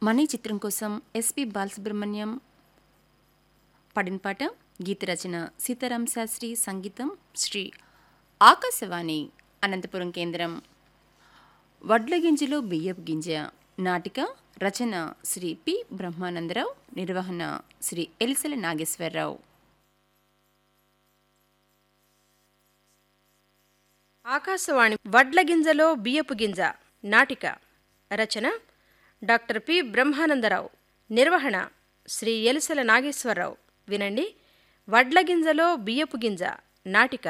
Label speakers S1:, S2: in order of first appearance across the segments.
S1: Money చిత్రం కోసం SP Balasubrahmanyam పడిన పాట గీత రచన సీతారాం శాస్త్రి సంగీతం శ్రీ ఆకాశవాణి అనంతపురం కేంద్రం వడ్ల గింజలో బియ్యపు గింజ నాటిక రచన శ్రీ పి బ్రహ్మానందరావు నిర్వహణ శ్రీ ఎలిసెల నాగేశ్వరరావు
S2: ఆకాశవాణి వడ్ల గింజలో బియ్యపు గింజ నాటిక రచన డాక్టర్ పి బ్రహ్మానందరావు నిర్వహణ శ్రీ ఎలిసెల నాగేశ్వరరావు వినండి వడ్ల గింజలో బియ్యపు గింజ నాటిక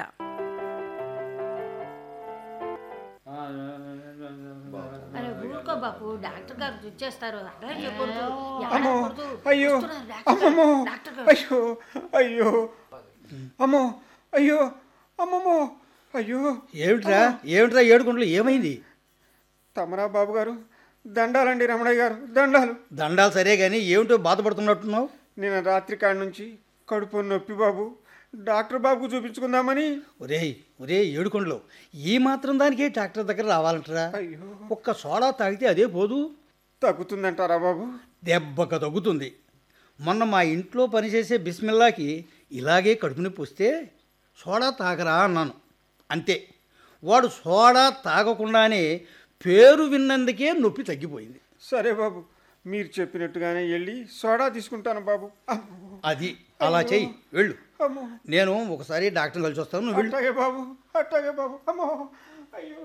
S3: అరే ఊరుకో బాపు డాక్టర్ గారు చూచేస్తారు అలా చెప్పకూడదు
S4: అమ్మో
S3: ఏడకూడదు.
S4: అయ్యో
S3: వస్తున్నారు డాక్టర్ గారు,
S4: అమ్మమ్మో
S3: డాక్టర్ గారు.
S4: అయ్యో అయ్యో అమ్మో అయ్యో అమ్మమ్మో అయ్యో
S5: ఏమిట్రా ఏమిట్రా ఏడుకుంటలు ఏమైంది
S4: తమరా బాబు గారు దండాలండి రమణయ్య గారు దండాలు
S5: దండాలు సరే కానీ ఏమిటో బాధపడుతున్నట్టున్నావు
S4: నేను రాత్రి కాడి నుంచి కడుపు నొప్పి బాబు డాక్టర్ బాబుకు చూపించుకుందామని
S5: ఒరేయ్ ఒరే ఏడుకొండలు ఈ మాత్రం దానికే డాక్టర్ దగ్గర రావాలంటరా
S4: అయ్యో
S5: ఒక్క సోడా తాగితే అదే పోదు
S4: తగ్గుతుందంటారా బాబు
S5: దెబ్బక తగ్గుతుంది మొన్న మా ఇంట్లో పనిచేసే బిస్మిల్లాకి ఇలాగే కడుపు నొప్పి వస్తే సోడా తాగరా అన్నాను అంతే వాడు సోడా తాగకుండానే పేరు విన్నందుకే నొప్పి తగ్గిపోయింది
S4: సరే బాబు మీరు చెప్పినట్టుగానే వెళ్ళి సోడా తీసుకుంటాను బాబు అమ్మో
S5: అది అలా చెయ్యి వెళ్ళు
S4: అమ్మో
S5: నేను ఒకసారి డాక్టర్ని కలిసి వస్తాను నువ్వు వెళ్ళు
S4: అట్టాగే బాబు అట్టాగే బాబు అమ్మో అయ్యో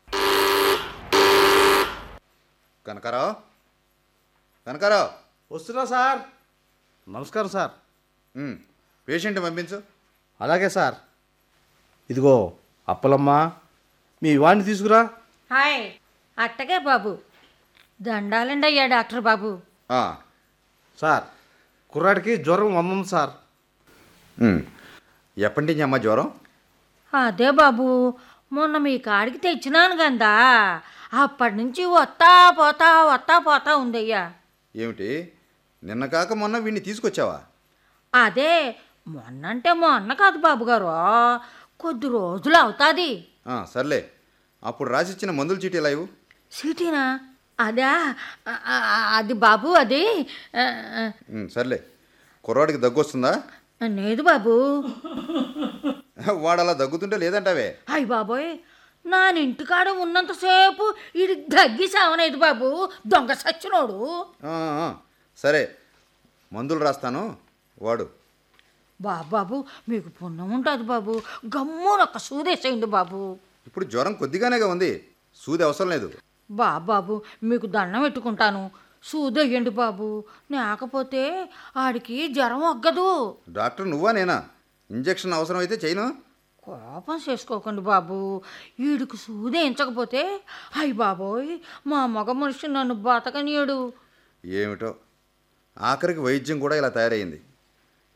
S6: కనకారావు కనకారావు
S7: వస్తున్నా సార్ నమస్కారం సార్
S6: ఉమ్, పేషెంట్ పంపించు
S7: అలాగే సార్ ఇదిగో అప్పలమ్మ మీ వాడిని తీసుకురా
S3: హాయ్ అట్టగే బాబు దండాలండి అయ్యా డాక్టర్ బాబు
S6: ఆ,
S7: సార్ కుర్రాడికి జ్వరం వందం సార్
S6: ఉమ్. ఎప్పటి నుంచి అమ్మ జ్వరం
S3: అదే బాబు మొన్న మీ కాడికి తెచ్చినాను కదా అప్పటి నుంచి వస్తా పోతా వస్తా పోతా ఉందయ్యా
S6: ఏమిటి నిన్న కాక మొన్న వీడిని తీసుకొచ్చావా
S3: అదే మొన్నంటే మొన్న కాదు బాబు గారు కొద్ది రోజులు అవుతుంది
S6: ఆ, సర్లే అప్పుడు రాసిచ్చిన మందుల చీటీ ఇలా ఇవ్వు
S3: సిటీనా అదా ఆ, ఆ, అది బాబు అది ఆ, ఆ,
S6: ఉమ్, సర్లే కుర్రాడికి దగ్గు వస్తుందా
S3: లేదు బాబు
S6: వాడు అలా దగ్గుతుంటే లేదంటావే
S3: అయ్య బాబోయ్ నా ఇంటికాడ ఉన్నంతసేపు ఇది దగ్గి సావనేది బాబు దొంగ సచ్చినోడు
S6: ఆ, ఆ, సరే మందులు రాస్తాను వాడు
S3: బాబు బాబు మీకు పుణ్యం ఉంటుంది బాబు గమ్మునొక్క సూదేసేయండి బాబు
S6: ఇప్పుడు జ్వరం కొద్దిగానేగా ఉంది సూది అవసరం లేదు
S3: బాబు బాబు మీకు దండం పెట్టుకుంటాను సూదయ్యండి బాబు లేకపోతే ఆడికి జ్వరం ఒగ్గదు
S6: డాక్టర్ నువ్వా నేనా ఇంజెక్షన్ అవసరం అయితే చేయను
S3: కోపం చేసుకోకండి బాబు వీడికి సూదేయించకపోతే అయ్య బాబోయ్ మా మగ మనిషి నన్ను బతకనీయడు
S6: ఏమిటో ఆఖరికి వైద్యం కూడా ఇలా తయారైంది